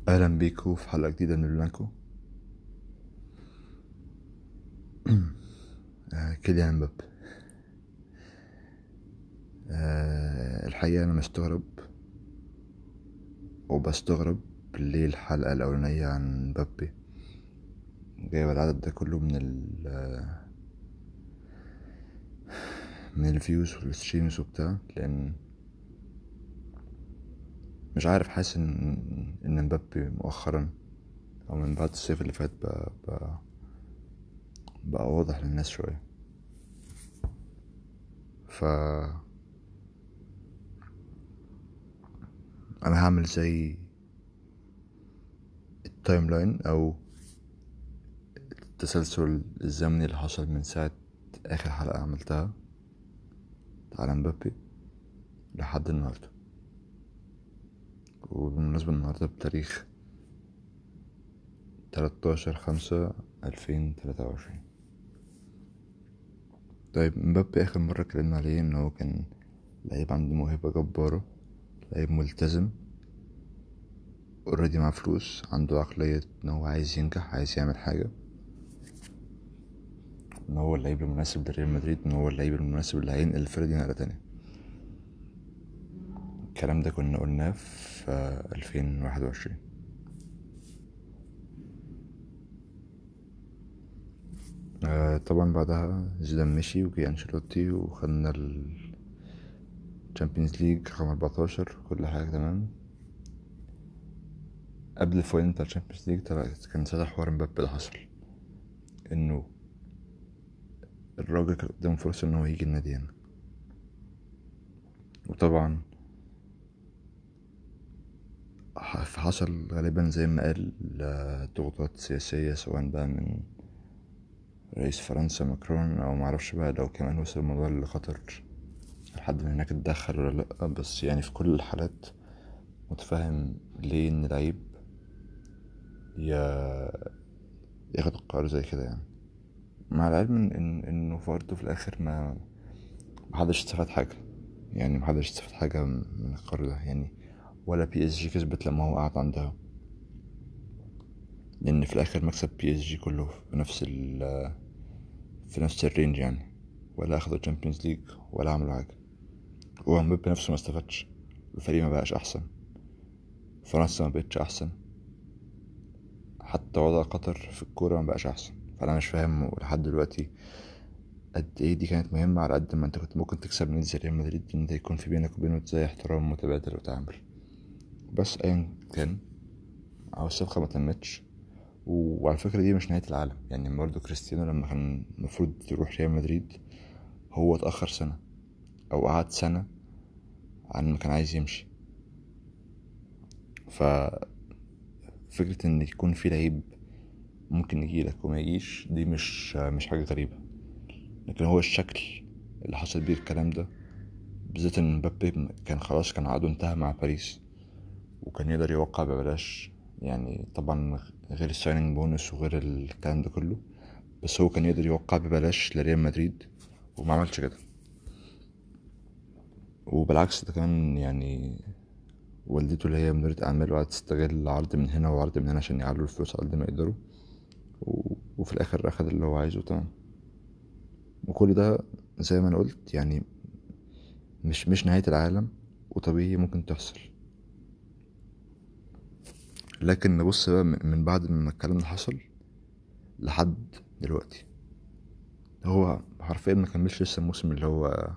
اهلا بيكو في حلقة جديدة من بلانكو آه، كيليان مبابي آه، الحقيقة أنا مستغرب وبستغرب ليه الحلقة الأولانية عن مبابي جايبة العدد ده كله من ال من الفيوز والستريمز وبتاع لأن مش عارف حاسس ان ان مبابي مؤخرا او من بعد الصيف اللي فات بقى بقى, بقى واضح للناس شوية ف انا هعمل زي التايم لاين او التسلسل الزمني اللي حصل من ساعة اخر حلقة عملتها على مبابي لحد النهارده وبالمناسبة النهاردة بتاريخ تلاتاشر خمسة ألفين تلاتة وعشرين طيب مبابي آخر مرة اتكلمنا عليه إن هو كان لعيب عنده موهبة جبارة لعيب ملتزم اوريدي معاه فلوس عنده عقلية إن هو عايز ينجح عايز يعمل حاجة إن هو اللعيب المناسب لريال مدريد إن هو اللعيب المناسب اللي هينقل الفرقة دي نقلة تانية الكلام ده كنا قلناه في ألفين واحد وعشرين آه طبعا بعدها زيدان مشي وجي أنشيلوتي وخدنا ال Champions League رقم أربعتاشر كل حاجة تمام قبل الفاينل بتاع Champions League كان ساعتها حوار مبابي اللي حصل إنه الراجل كان قدامه فرصة إن هو يجي النادي هنا وطبعا حصل غالبا زي ما قال ضغوطات سياسية سواء بقى من رئيس فرنسا ماكرون او معرفش بقى لو كمان وصل الموضوع لخطر حد من هناك اتدخل ولا لأ بس يعني في كل الحالات متفاهم ليه ان العيب ياخد قرار زي كده يعني مع العلم ان انه برضه في الاخر ما محدش استفاد حاجة يعني محدش استفاد حاجة من القرار ده يعني ولا بي اس جي كسبت لما هو قعد عندها لان في الاخر مكسب بي اس جي كله في نفس ال في نفس الرينج يعني ولا اخدوا الشامبيونز ليج ولا عملوا حاجه هو مبابي نفسه ما استفادش الفريق ما بقاش احسن فرنسا ما بقتش احسن حتى وضع قطر في الكوره ما بقاش احسن فانا مش فاهم لحد دلوقتي قد ايه دي كانت مهمة على قد ما انت كنت ممكن تكسب نادي زي ريال مدريد ان ده يكون في بينك وبينه زي احترام متبادل وتعامل بس ايا كان او الصفقة ما تمتش وعلى فكرة دي مش نهاية العالم يعني برضه كريستيانو لما كان المفروض يروح ريال مدريد هو اتأخر سنة أو قعد سنة عن ما كان عايز يمشي ف فكرة إن يكون في لعيب ممكن يجيلك وما يجيش دي مش مش حاجة غريبة لكن هو الشكل اللي حصل بيه الكلام ده بالذات ان مبابي كان خلاص كان عقده انتهى مع باريس وكان يقدر يوقع ببلاش يعني طبعا غير السايننج بونس وغير الكلام ده كله بس هو كان يقدر يوقع ببلاش لريال مدريد وما عملش كده وبالعكس ده كمان يعني والدته اللي هي مديرة أعمال وقعدت تستغل عرض من هنا وعرض من هنا عشان يعلوا الفلوس على قد ما يقدروا و... وفي الآخر أخد اللي هو عايزه تمام وكل ده زي ما أنا قلت يعني مش مش نهاية العالم وطبيعي ممكن تحصل لكن نبص بقى من بعد ما الكلام ده حصل لحد دلوقتي هو حرفيا ما كملش لسه الموسم اللي هو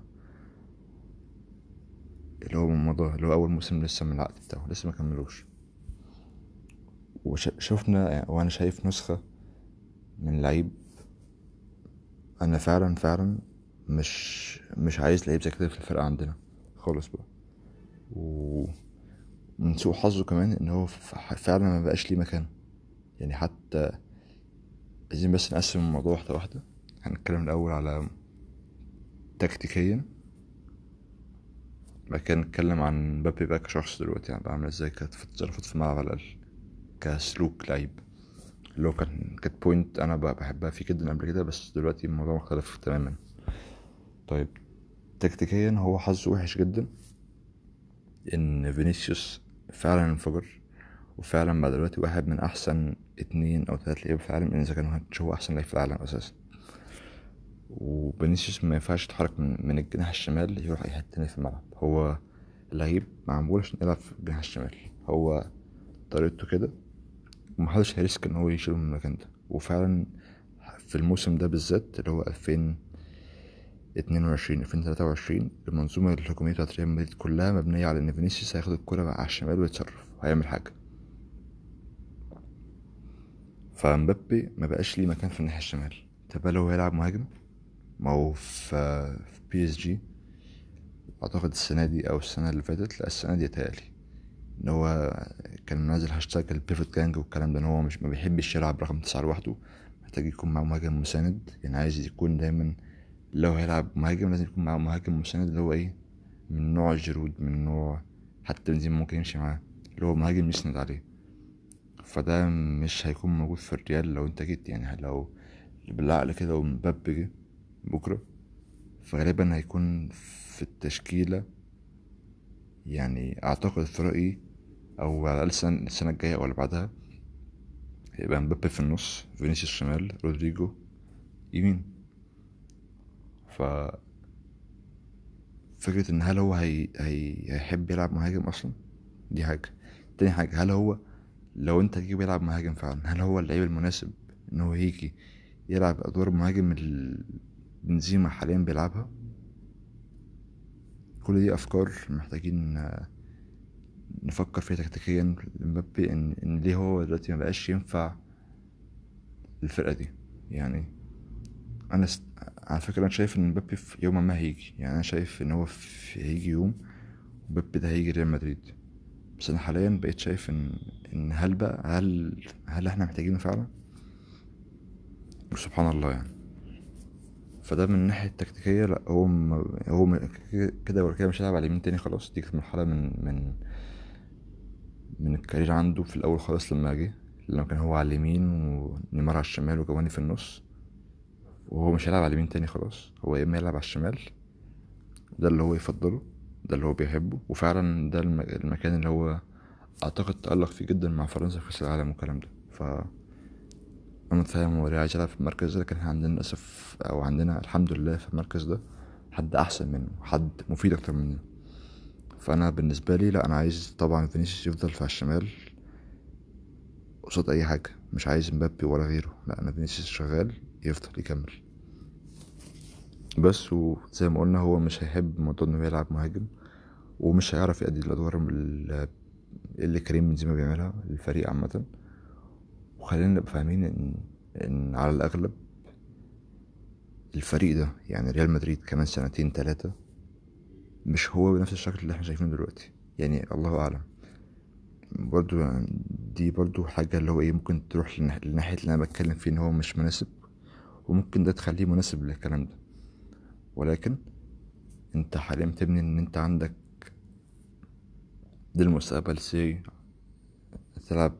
اللي هو مضى اللي هو اول موسم لسه من العقد بتاعه لسه ما كملوش وشفنا وانا شايف نسخة من لعيب انا فعلا فعلا مش مش عايز لعيب زي كده في الفرقة عندنا خالص بقى و من سوء حظه كمان ان هو فعلا ما بقاش ليه مكان يعني حتى عايزين بس نقسم الموضوع واحدة واحدة هنتكلم الاول على تكتيكيا بعد كده نتكلم عن مبابي بقى كشخص دلوقتي يعني بعمل ازاي كانت في التصرفات في الملعب على الاقل كسلوك لعيب اللي هو كان كانت بوينت انا بحبها فيه جدا قبل كده بس دلوقتي الموضوع مختلف تماما طيب تكتيكيا هو حظه وحش جدا ان فينيسيوس فعلا انفجر وفعلا بقى دلوقتي واحد من احسن اتنين او تلات لعيبه في العالم ان اذا كان مش هو احسن لعيب في العالم اساسا وبنيسيوس ما ينفعش يتحرك من, من الجناح الشمال يروح اي حته تانية في الملعب هو لعيب معمول عشان يلعب في الجناح الشمال هو طريقته كده ومحدش هيريسك ان هو يشيله من المكان ده وفعلا في الموسم ده بالذات اللي هو ألفين اتنين وعشرين ألفين تلاتة وعشرين المنظومة الهجومية بتاعت ريال مدريد كلها مبنية على إن فينيسيوس هياخد الكرة على الشمال ويتصرف وهيعمل حاجة فمبابي مبقاش ليه مكان في الناحية الشمال طب هل هو هيلعب مهاجم ما هو في بي اس جي اعتقد السنة دي او السنة اللي فاتت لا السنة دي تالي ان هو كان منزل هاشتاج البيفوت جانج والكلام ده ان هو مش ما بيحبش يلعب رقم تسعة لوحده محتاج يكون معاه مهاجم مساند يعني عايز يكون دايما لو هيلعب مهاجم لازم يكون معاه مهاجم مساند اللي هو ايه من نوع جيرود من نوع حتى بنزيما ممكن يمشي معاه اللي هو مهاجم يسند عليه فده مش هيكون موجود في الريال لو انت جيت يعني لو بالعقل كده لو مبابي جه بكرة فغالبا هيكون في التشكيلة يعني أعتقد في رأيي أو على الأقل السنة, السنة الجاية أو اللي بعدها هيبقى مبابي في النص فينيسيوس شمال رودريجو يمين ف فكرة إن هل هو هي... هي... هيحب يلعب مهاجم أصلا دي حاجة تاني حاجة هل هو لو انت تجيب يلعب مهاجم فعلا هل هو اللعيب المناسب ان هو يجي يلعب ادوار مهاجم اللي بنزيما حاليا بيلعبها كل دي افكار محتاجين نفكر فيها تكتيكيا لمبابي ان, إن ليه هو دلوقتي مبقاش ينفع الفرقة دي يعني انا ست... على فكرة انا شايف ان مبابي في يوم ما هيجي يعني انا شايف ان هو في... هيجي يوم مبابي ده هيجي ريال مدريد بس انا حاليا بقيت شايف ان ان هل بقى هل هل احنا محتاجينه فعلا سبحان الله يعني فده من الناحية التكتيكية لا هو م... هو م... كده ولا كده مش هيلعب على اليمين تاني خلاص دي كانت مرحلة من من من الكارير عنده في الأول خالص لما جه لما كان هو على اليمين ونيمار على الشمال وجواني في النص وهو مش هيلعب على اليمين تاني خلاص هو يا إما يلعب على الشمال ده اللي هو يفضله ده اللي هو بيحبه وفعلا ده المكان اللي هو اعتقد تألق فيه جدا مع فرنسا في كاس العالم والكلام ده ف انا متفاهم هو ليه عايز يلعب في المركز ده لكن احنا عندنا للاسف او عندنا الحمد لله في المركز ده حد احسن منه حد مفيد اكتر منه فانا بالنسبه لي لا انا عايز طبعا فينيسيوس يفضل في الشمال قصاد اي حاجه مش عايز مبابي ولا غيره لا انا فينيسيوس شغال يفضل يكمل بس وزي ما قلنا هو مش هيحب موضوع انه يلعب مهاجم ومش هيعرف يأدي الادوار اللي كريم بنزيما بيعملها للفريق عامة وخلينا نبقى فاهمين ان ان على الاغلب الفريق ده يعني ريال مدريد كمان سنتين تلاتة مش هو بنفس الشكل اللي احنا شايفينه دلوقتي يعني الله اعلم برضو دي برضو حاجة اللي هو ايه ممكن تروح لناحية اللي انا بتكلم فيه ان هو مش مناسب وممكن ده تخليه مناسب للكلام ده ولكن انت حاليا بتبني ان انت عندك للمستقبل سي تلعب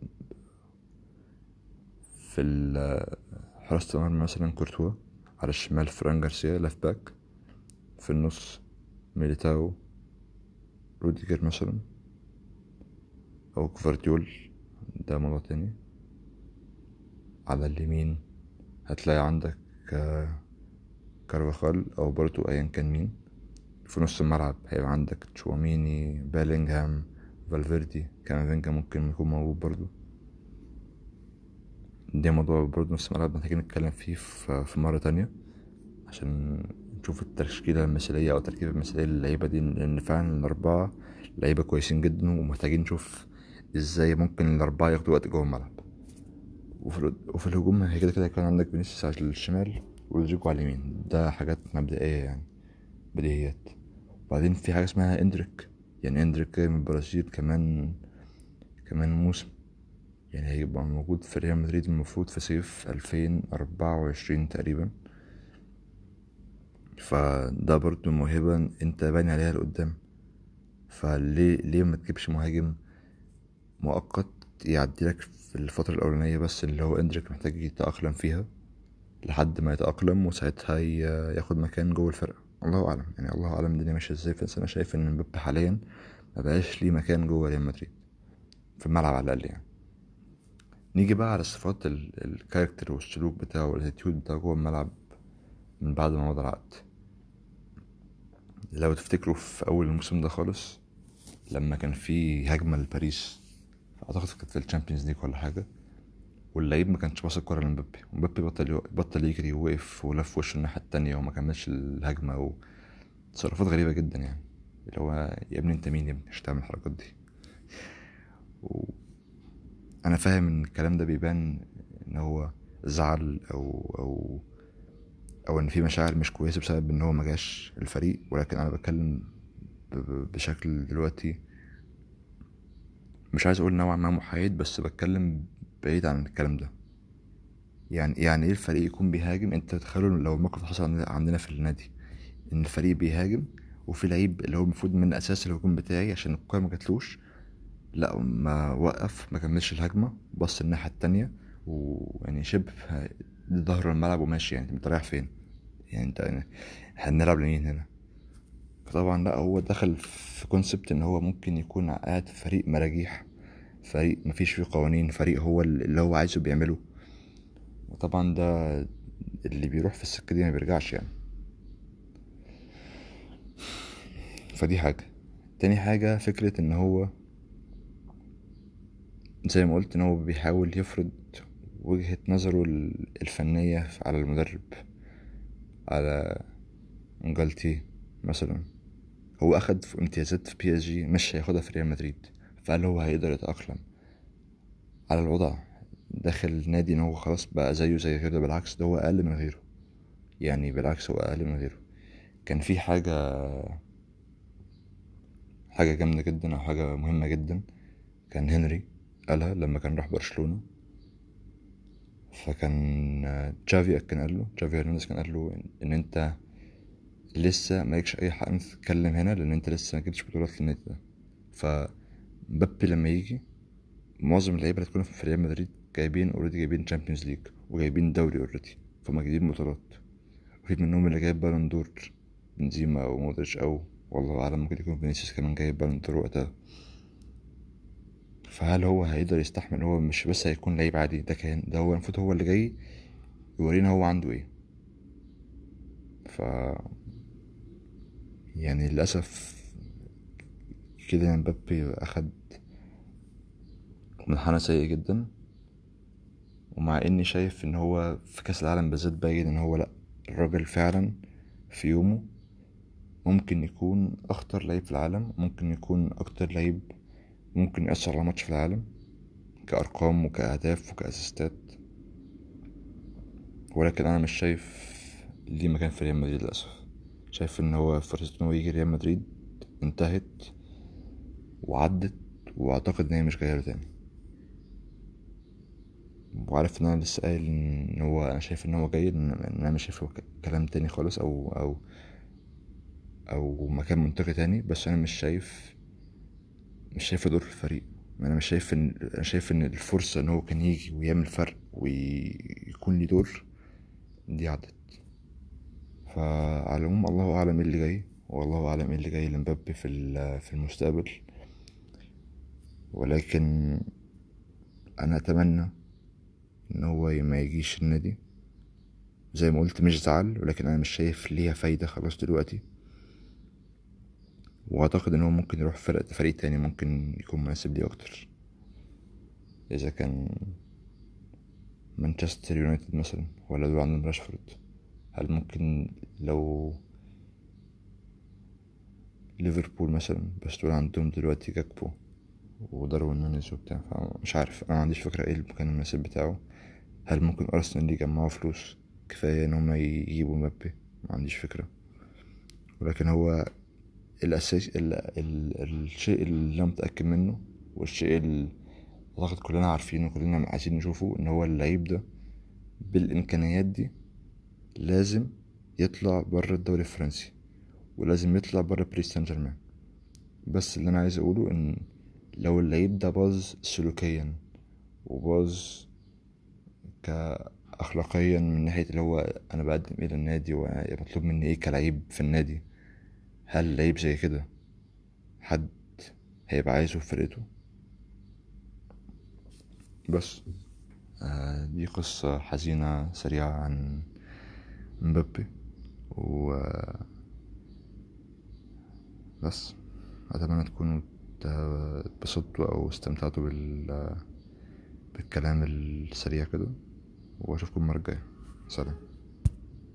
في حراسة المرمى مثلا كورتوا على الشمال فران جارسيا ليفت باك في النص ميليتاو روديجر مثلا او كفارديول ده موضوع تاني على اليمين هتلاقي عندك كارفاخال او برضو ايا كان مين في نص الملعب هيبقى عندك تشواميني بالينغهام فالفيردي كامافينجا ممكن يكون موجود برضو ده موضوع برضو نص الملعب محتاجين نتكلم فيه في مرة تانية عشان نشوف التشكيلة المثالية أو التركيبة المثالية للعيبة دي لأن فعلا الأربعة لعيبة كويسين جدا ومحتاجين نشوف ازاي ممكن الأربعة ياخدوا وقت جوه الملعب وفي, وفي الهجوم هي كده كده هيكون عندك فينيسيوس على الشمال ورودريجو على اليمين ده حاجات مبدئية يعني بديهيات وبعدين في حاجة اسمها اندريك يعني اندريك من البرازيل كمان كمان موسم يعني هيبقى موجود في ريال مدريد المفروض في صيف ألفين أربعة وعشرين تقريبا فده برضو موهبة انت باني عليها لقدام فليه ليه ما تجيبش مهاجم مؤقت يعديلك في الفترة الأولانية بس اللي هو اندريك محتاج يتأقلم فيها لحد ما يتأقلم وساعتها ياخد مكان جوه الفرقة الله اعلم يعني الله اعلم الدنيا ماشيه ازاي بس انا شايف ان مبابي حاليا مبقاش ليه مكان جوه ريال مدريد في الملعب على الاقل يعني نيجي بقى على صفات الكاركتر والسلوك بتاعه والاتيتيود بتاعه جوه الملعب من بعد ما مضى العقد لو تفتكروا في اول الموسم ده خالص لما كان في هجمه لباريس اعتقد كانت في الشامبيونز ليج ولا حاجه واللعيب ما كانش باص الكوره لمبابي ومبابي بطل بطل يجري ووقف ولف وشه الناحيه التانية وما كملش الهجمه وتصرفات غريبه جدا يعني اللي هو يا ابني انت مين يا ابني مش تعمل الحركات دي و... انا فاهم ان الكلام ده بيبان ان هو زعل او او او ان في مشاعر مش كويسه بسبب ان هو ما جاش الفريق ولكن انا بتكلم بشكل دلوقتي مش عايز اقول نوعا ما محايد بس بتكلم بعيد عن الكلام ده يعني يعني ايه الفريق يكون بيهاجم انت تخيلوا لو الموقف حصل عندنا في النادي ان الفريق بيهاجم وفي لعيب اللي هو المفروض من اساس الهجوم بتاعي عشان الكوره ما جاتلوش لا ما وقف ما كملش الهجمه بص الناحيه التانية ويعني شبه ظهر الملعب وماشي يعني انت رايح فين يعني انت يعني هنلعب لمين هنا فطبعا لا هو دخل في كونسبت ان هو ممكن يكون قاعد في فريق مراجيح فريق مفيش فيه قوانين فريق هو اللي هو عايزه بيعمله وطبعا ده اللي بيروح في السكة دي ما بيرجعش يعني فدي حاجة تاني حاجة فكرة ان هو زي ما قلت ان هو بيحاول يفرض وجهة نظره الفنية على المدرب على انجلتي مثلا هو اخد في امتيازات في بي اس جي مش هياخدها في ريال مدريد فهل هو هيقدر يتأقلم على الوضع داخل النادي ان هو خلاص بقى زيه زي غيره بالعكس ده هو اقل من غيره يعني بالعكس هو اقل من غيره كان في حاجة حاجة جامدة جدا او حاجة مهمة جدا كان هنري قالها لما كان راح برشلونة فكان تشافي كان قال له تشافي هرنانديز كان قال له ان انت لسه مالكش اي حق انك تتكلم هنا لان انت لسه ما جبتش بطولات للنادي ده فمبابي لما يجي معظم اللعيبه اللي هتكون في ريال مدريد جايبين اوريدي جايبين تشامبيونز ليج وجايبين دوري اوريدي فهم جايبين بطولات وفي منهم اللي جايب بالون دور بنزيما او مودريتش او والله اعلم ممكن يكون فينيسيوس كمان جايب بالون دور وقتها فهل هو هيقدر يستحمل هو مش بس هيكون لعيب عادي ده كان ده هو المفروض هو اللي جاي يورينا هو عنده ايه ف يعني للأسف كده مبابي أخد منحنى سيء جدا ومع اني شايف ان هو في كاس العالم بالذات باين ان هو لا الراجل فعلا في يومه ممكن يكون اخطر لعيب في العالم ممكن يكون اكتر لعيب ممكن يأثر على ماتش في العالم كأرقام وكأهداف وكأسيستات ولكن أنا مش شايف ليه مكان في ريال مدريد للأسف شايف إن هو فرصته إن هو يجي ريال مدريد انتهت وعدت وأعتقد إن هي مش جاية له تاني وعارف إن أنا لسه قايل إن هو أنا شايف إن هو جاي إن أنا مش شايف كلام تاني خالص أو أو أو مكان منطقي تاني بس أنا مش شايف مش شايفه دور في الفريق انا مش شايف ان انا شايف ان الفرصه ان هو كان يجي ويعمل فرق ويكون ليه دور دي عدت فعلى العموم الله اعلم ايه اللي جاي والله اعلم ايه اللي جاي لمبابي في في المستقبل ولكن انا اتمنى ان هو ما يجيش النادي زي ما قلت مش زعل ولكن انا مش شايف ليها فايده خلاص دلوقتي واعتقد ان هو ممكن يروح فرق فريق تاني ممكن يكون مناسب ليه اكتر اذا كان مانشستر يونايتد مثلا ولا دول عندهم راشفورد هل ممكن لو ليفربول مثلا بس دول عندهم دلوقتي جاكبو وداروين نونيز وبتاع فمش عارف انا ما عنديش فكره ايه المكان المناسب بتاعه هل ممكن ارسنال يجمعوا فلوس كفايه ان هم يجيبوا مبابي ما عنديش فكره ولكن هو الأساس ال... ال... الشيء اللي أنا متأكد منه والشيء اللي أعتقد كلنا عارفينه وكلنا عايزين نشوفه إن هو اللعيب ده بالإمكانيات دي لازم يطلع بره الدوري الفرنسي ولازم يطلع بره باريس سان جيرمان بس اللي أنا عايز أقوله إن لو اللعيب ده باظ سلوكيا وباظ كأخلاقيا من ناحية اللي هو أنا بقدم إيه للنادي ومطلوب مني إيه كلعيب في النادي هل لعيب زي كده حد هيبقى عايزه في فرقته بس آه دي قصة حزينة سريعة عن مبابي و بس أتمنى تكونوا اتبسطتوا أو استمتعتوا بال بالكلام السريع كده وأشوفكم المرة الجاية سلام